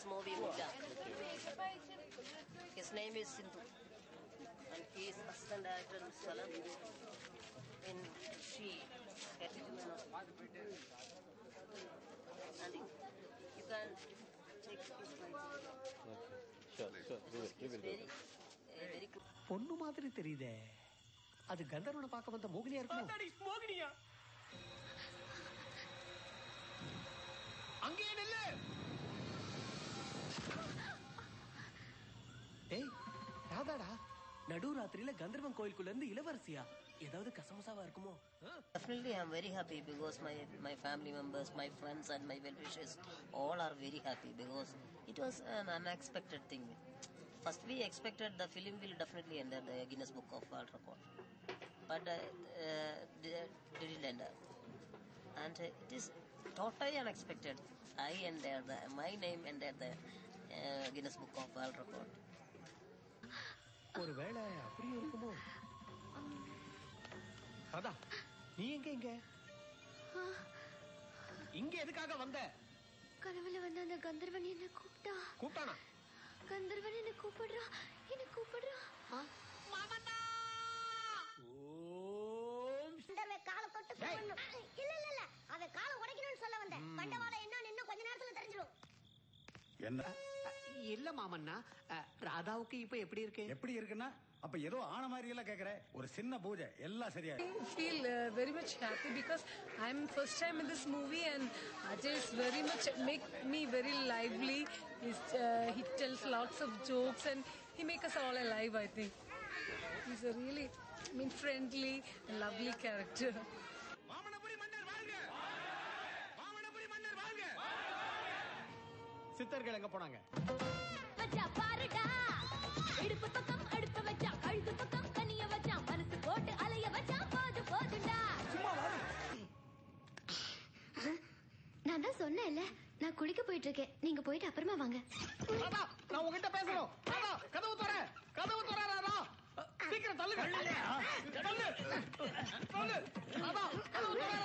this movie Muja. His name is Sindhu. And he is assistant director in Salam. In She, Category. And you, you can take his slides. Sure, sure. We will, we He's will do very, that. uh, very good. பொண்ணு மாதிரி தெரியுதே அது கந்தர்வனை பார்க்க வந்த மோகினியா இருக்கும் மோகினியா அங்கேயே நில்லு ஏய் ராதாடா நடுராத்திரியில கந்தர்வன் கோயிலுக்குள்ள இருந்து இளவரசியா ஏதாவது கசமசாவா இருக்குமோ Definitely, I'm very happy because my my family members, my friends, and my well wishers all are very happy because it was an unexpected thing. First, we expected the film will definitely enter the Guinness Book of World Record, but uh, uh, they didn't enter, and uh, it is totally unexpected. I entered the my name entered the uh, Guinness Book of World Record. ஒருவேளை அப்படியும் இருக்குமோ ராதா நீ எங்க இங்க இங்க எதுக்காக வந்த கனவுல வந்து அந்த கந்தர்வன் என்ன கூப்பிட்டா கூப்பிட்டானா கந்தர்வன் என்ன கூப்பிடுறா என்ன கூப்பிடுறா ஓம் காலை தொட்டு போடணும். இல்ல இல்ல இல்ல அவன் காலை உடைக்கணும்னு சொல்ல வந்தேன் பண்டவாளம் என்னன்னு இன்னும் கொஞ்ச நேரத்துல தெரிஞ்சிடும் என்ன இல்ல மாமன்னா அஹ், ராதாவுக்கு இப்ப எப்படி இருக்கு எப்படி இருக்குன்னா அப்ப ஏதோ ஆன மாதிரி எல்லாம் கேக்குற ஒரு சின்ன பூஜை எல்லாம் சரியா feel uh, very much happy because I'm first time in this movie and Ajay is very much make me very lively. He's, uh, he tells lots of jokes and he makes us all alive. I think he's a really, I mean, friendly, lovely character. மாமனபுரி மன்னர் வாழ்க மாமனபுரி மன்னர் வாழ்க சித்தர்கள் எங்க போனாங்க வச்சா பாருடா இடுப்பு பக்கம் அடுத்து வச்சா கழுத்து பக்கம் கனிய வச்சா மனசு போட்டு அலைய வச்சா போது போதுண்டா நான் தான் சொன்னேன்ல நான் குளிக்க போயிட்டு இருக்கேன் நீங்க போயிட்டு அப்புறமா வாங்க ராதா நான் உங்ககிட்ட பேசணும் ராதா கதவு தர கதவு தர ராதா சீக்கிரம் தள்ளுங்க தள்ளு தள்ளு ராதா கதவு தர